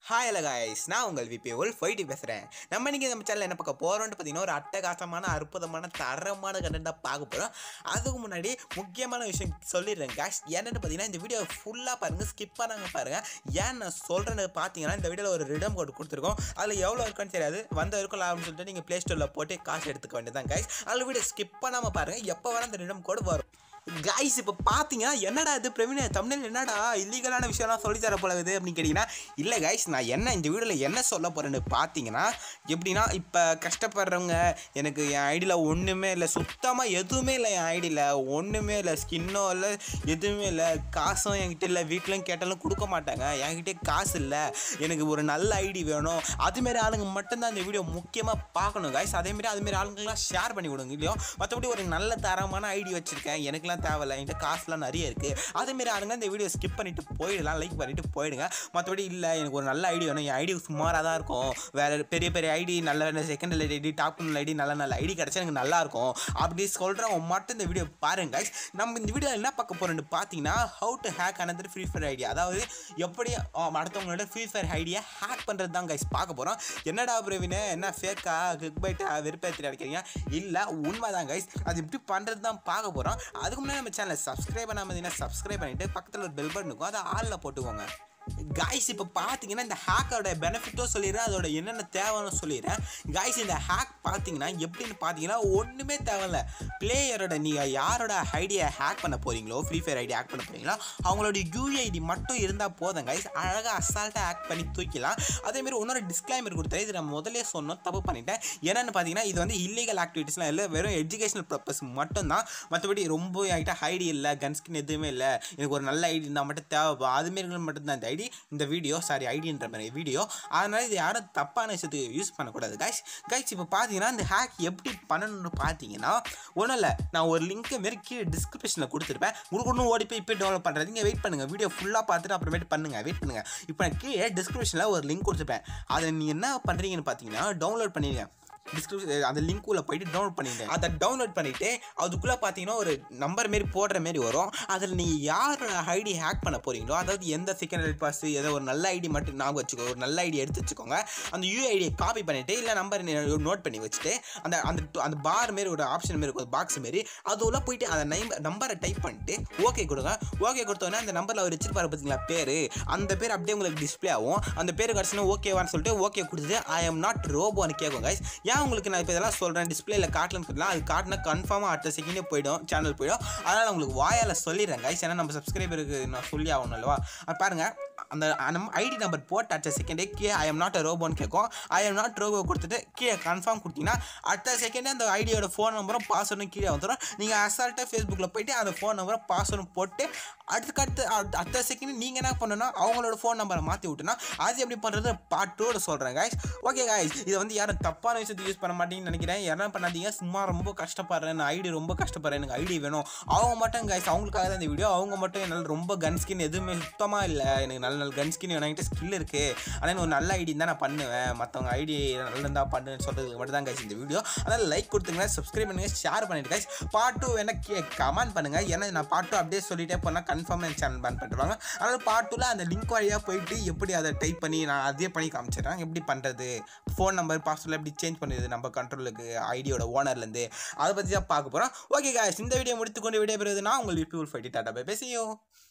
Hi hello guys நான் உங்கள் VP உல் fifty பேசுகிறேன் நம்ம இன்றைக்கி நம்ம சேனல் என்ன பார்க்க போகிறோம்னு பார்த்தீங்கன்னா ஒரு அட்டகாசமான அற்புதமான தரமான கண்டென்ட்டாக பார்க்க போகிறோம் அதுக்கு முன்னாடி முக்கியமான விஷயம் சொல்லிடுறேன் காய்ஸ் என்னென்னு பார்த்தீங்கன்னா இந்த வீடியோ ஃபுல்லாக பாருங்கள் ஸ்கிப் பண்ணாங்க பாருங்கள் ஏன் நான் சொல்கிறேன்னு பார்த்தீங்கன்னா இந்த வீடியோவில் ஒரு ரிடம் கோட் கொடுத்துருக்கோம் அதில் எவ்வளோ இருக்குன்னு தெரியாது வந்த இருக்கும் லாபம்னு சொல்லிட்டு நீங்கள் ப்ளே ஸ்டோரில் போட்டு காசு எடுத்துக்க வேண்டியதான் காய்ஸ் அதில் வீடியோ ஸ்கிப் பண்ணாமல் பாருங்கள் எப்போ வேணால் அந்த ரிடம் கோடு வரும் கைஸ் இப்போ பார்த்தீங்கன்னா என்னடா இது பிரவீன் தமிழில் என்னடா இல்லீகலான விஷயம்லாம் சொல்லி தர போலகுது அப்படின்னு கேட்டிங்கன்னா இல்லை கைஸ் நான் என்ன இந்த வீடியோவில் என்ன சொல்ல போகிறேன்னு பார்த்தீங்கன்னா எப்படின்னா இப்போ கஷ்டப்படுறவங்க எனக்கு என் ஐடியில் ஒன்றுமே இல்லை சுத்தமாக எதுவுமே இல்லை என் ஐடியில் ஒன்றுமே இல்லை ஸ்கின்னோ இல்லை எதுவுமே இல்லை காசும் என்கிட்ட இல்லை வீட்டிலும் கேட்டாலும் கொடுக்க மாட்டாங்க என்கிட்ட காசு இல்லை எனக்கு ஒரு நல்ல ஐடி வேணும் அதுமாரி ஆளுங்க மட்டும்தான் இந்த வீடியோ முக்கியமாக பார்க்கணும் கைஸ் அதேமாரி அதுமாரி ஆளுங்கெல்லாம் ஷேர் பண்ணி விடுங்க இல்லையோ மற்றபடி ஒரு நல்ல தரமான ஐடி வச்சுருக்கேன் எனக்குலாம் தேவையில்ல என்கிட்ட காசுலாம் நிறைய இருக்குது அதேமாரி ஆளுங்க இந்த வீடியோ ஸ்கிப் பண்ணிட்டு போயிடலாம் லைக் பண்ணிட்டு போயிடுங்க மற்றபடி இல்லை எனக்கு ஒரு நல்ல ஐடி வேணும் என் ஐடி சுமாராக தான் இருக்கும் வேறு பெரிய பெரிய ஐடி நல்ல செகண்ட் ஐடி டாப் ஐடி நல்ல நல்ல ஐடி கிடச்சா எனக்கு நல்லா இருக்கும் அப்படி சொல்கிறவங்க மட்டும் இந்த வீடியோ பாருங்க guys. நம்ம இந்த வீடியோ என்ன பார்க்க போகிறோம்னு பார்த்தீங்கன்னா how to hack another Free Fire ID அதாவது எப்படி ஆம், அடுத்தவங்களோட ஃப்ரீ ஃபயர் ஐடியை ஹேக் பண்ணுறது தான் கைஸ் பார்க்க போகிறோம் என்னடா பிரவீனு என்ன ஃபேக்கா கிக் பைட்டா வெறுப்பேற்றி அடிக்கிறீங்க இல்லை உண்மை தான் கைஸ் அது இப்படி பண்ணுறது தான் பார்க்க போகிறோம் அதுக்கு முன்னாடி நம்ம சேனலை சப்ஸ்கிரைப் பண்ணாமல் இருந்தீங்கன்னா சப்ஸ்கிரைப் பண்ணிவிட்டு பக்கத்தில் ஒரு பெல் பட்டன் இருக்கும் அதை ஆளில் போட்டுக்கோங்க காய்ஸ் இப்போ பார்த்தீங்கன்னா இந்த ஹேக்கோட பெனிஃபிட்டும் சொல்லிடுறேன் அதோட என்னென்ன தேவைன்னு சொல்லிடுறேன் காய்ஸ் இந்த ஹேக் பார்த்தீங்கன்னா எப்படின்னு பார்த்தீங்கன்னா ஒன்றுமே தேவையில்ல பிளேயரோட நீங்கள் யாரோட ஐடியை ஹேக் பண்ண போகிறீங்களோ ஃப்ரீ ஃபயர் ஐடி ஹேக் பண்ண போகிறீங்களோ அவங்களோட யூஐடி மட்டும் இருந்தால் போதும் கைஸ் அழகாக அசால்ட்டாக ஹேக் பண்ணி தூக்கிலாம் அதேமாரி இன்னொரு டிஸ்க்ளைமர் கொடுத்தேன் இது நான் முதல்ல சொன்னோம் தப்பு பண்ணிட்டேன் என்னென்னு பார்த்தீங்கன்னா இது வந்து இல்லீகல் ஆக்டிவிட்டீஸ்லாம் இல்லை வெறும் எஜுகேஷனல் பர்பஸ் மட்டும்தான் மற்றபடி ரொம்ப என்கிட்ட ஐடி இல்லை கன்ஸ்கின் எதுவுமே இல்லை எனக்கு ஒரு நல்ல ஐடி இருந்தால் மட்டும் தேவை அதுமாரி மட்டும்தான் இந்த ஐடி இந்த வீடியோ சாரி ஐடின்ற மாதிரி வீடியோ அதனால் இது யாரும் தப்பான விஷயத்துக்கு யூஸ் பண்ணக்கூடாது கைஸ் கைஸ் இப்போ பார்த்தீங்கன்னா இந்த ஹேக் எப்படி பண்ணணும்னு பார்த்தீங்கன்னா ஒன்றும் இல்லை நான் ஒரு லிங்க்கை மாரி கீழே டிஸ்கிரிப்ஷனில் கொடுத்துருப்பேன் உங்களுக்கு ஒன்றும் ஓடி போய் இப்போ டவுன்லோட் பண்ணுறது நீங்கள் வெயிட் பண்ணுங்கள் வீடியோ ஃபுல்லாக பார்த்துட்டு அப்புறமேட்டு பண்ணுங்கள் வெயிட் பண்ணுங்கள் இப்போ நான் கீழே டிஸ்கிரிப்ஷனில் ஒரு லிங்க் கொடுத்துருப்பேன் அதை நீ என்ன பண்ணுறீங்கன்னு பார்த்தீங்கன்னா டவுன்லோட் பண்ணிடுங்க டிஸ்கிரிப்ஷன் அந்த லிங்க் உள்ள போயிட்டு டவுன்லோட் பண்ணிட்டேன் அதை டவுன்லோட் பண்ணிவிட்டு அதுக்குள்ளே பார்த்தீங்கன்னா ஒரு நம்பர் மாரி போடுற மாரி வரும் அதில் நீங்கள் யாரோட ஐடி ஹேக் பண்ண போகிறீங்களோ அதாவது எந்த செகண்ட் ஹெல்ட் பாஸ் ஏதோ ஒரு நல்ல ஐடி மட்டும் ஞாபகம் வச்சுக்கோ ஒரு நல்ல ஐடி எடுத்து வச்சுக்கோங்க அந்த யூஐடியை காப்பி பண்ணிவிட்டு இல்லை நம்பர் நோட் பண்ணி வச்சுட்டு அந்த அந்த அந்த பார் மாரி ஒரு ஆப்ஷன் மாரி இருக்கும் பாக்ஸ் மாரி அது உள்ள போயிட்டு அந்த நம்பர் நம்பரை டைப் பண்ணிட்டு ஓகே கொடுங்க ஓகே கொடுத்தோன்னே அந்த நம்பரில் அவர் வச்சிருப்பாரு பார்த்தீங்களா பேர் அந்த பேர் அப்படியே உங்களுக்கு டிஸ்ப்ளே ஆகும் அந்த பேர் கிடச்சுன்னா ஓகேவான்னு சொல்லிட்டு ஓகே கொடுத்துட்டு ஐ எம் நாட் ரோபோன்னு கேட்கும் guys ஏன் உங்களுக்கு நான் இப்போ இதெல்லாம் சொல்கிறேன் டிஸ்பிளேல காட்டலன்னு சொல்லலாம் அது காட்டினா கன்ஃபார்மாக அடுத்த செகண்டே போயிடும் சேனல் போயிடும் அதனால் உங்களுக்கு வாயால் சொல்லிடுறேன் கைஸ் ஏன்னா நம்ம சப்ஸ்கிரைபருக்கு நான் சொல்லி ஆகணும் அல்லவா அது பாருங்கள் அந்த நம்ம ஐடி நம்பர் போட்டு அடுத்த செகண்டே கே ஐ எம் நாட் ரோபோன்னு கேட்கும் ஐ எம் நாட் ரோபோ கொடுத்துட்டு கீழே கன்ஃபார்ம் கொடுத்தீங்கன்னா அடுத்த செகண்டே அந்த ஐடியோட ஃபோன் நம்பரும் பாஸ்வேர்டும் கீழே வந்துடும் நீங்கள் அசால்ட்டாக ஃபேஸ்புக்கில் போயிட்டு அந்த ஃபோன் நம்பரும் பாஸ்வேர்டும் போட்டு அடுத்துக்கு அடுத்து அடுத்த- அடுத்த செகண்ட் நீங்கள் என்ன பண்ணணும்னா அவங்களோட ஃபோன் நம்பரை மாற்றி விட்டுனா அது எப்படி பண்ணுறது பாட்டோட சொல்கிறேன் guys ஓகே guys இதை வந்து யாரும் தப்பான விஷயத்துக்கு யூஸ் பண்ண மாட்டீங்கன்னு நினைக்கிறேன் யாரும் பண்ணாதீங்க சும்மா ரொம்ப கஷ்டப்படுறேன் நான் ஐடி ரொம்ப கஷ்டப்படுறேன் எனக்கு ஐடி வேணும் அவங்க மட்டும் guys அவங்களுக்காக தான் இந்த வீடியோ அவங்க மட்டும் என்னால் ரொம்ப கன் ஸ்கின் எதுவுமே சுத்தமாக இல்லை எனக்கு நல்ல நல்ல கன் ஸ்கின் என்கிட்ட ஸ்கில் இருக்குது ஆனால் எனக்கு ஒரு நல்ல ஐடி தான் நான் பண்ணுவேன் மற்றவங்க ஐடி நல்லா இருந்தால் பண்ணுன்னு சொல்கிறதுக்கு மட்டும் தான் guys இந்த வீடியோ அதனால் லைக் கொடுத்துங்க சப்ஸ்கிரைப் பண்ணுங்கள் ஷேர் பண்ணிட்டு guys பார்ட் டூ வேணா கே கமெண்ட் பண்ணுங்கள் ஏன்னா நான் பார்ட் டூ அப்படியே சொல்லிட்டே போனால் கன்ஃபார்ம் என் சேனல் பேன் பண்ணிட்டுருவாங்க அதனால் பார்ட் டூவில் அந்த லிங்க் வழியாக போயிட்டு எப்படி அதை டைப் பண்ணி நான் அதே பண்ணி காமிச்சிடுறேன் எப்படி பண்ணுறது ஃபோன் நம்பர் பாஸ்வேர்டில் எப்படி சேஞ்ச் பண்ணுறது நம்ம கண்ட்ரோலுக்கு ஐடியோட ஓனர்லேருந்து அதை பற்றி தான் பார்க்க போகிறோம் ஓகே guys இந்த வீடியோ முடித்துக்கொண்டு விடைபெறுவது நான் உங்கள் விபியூல் ஃபைட்டி டாட்டா பை பேசியும்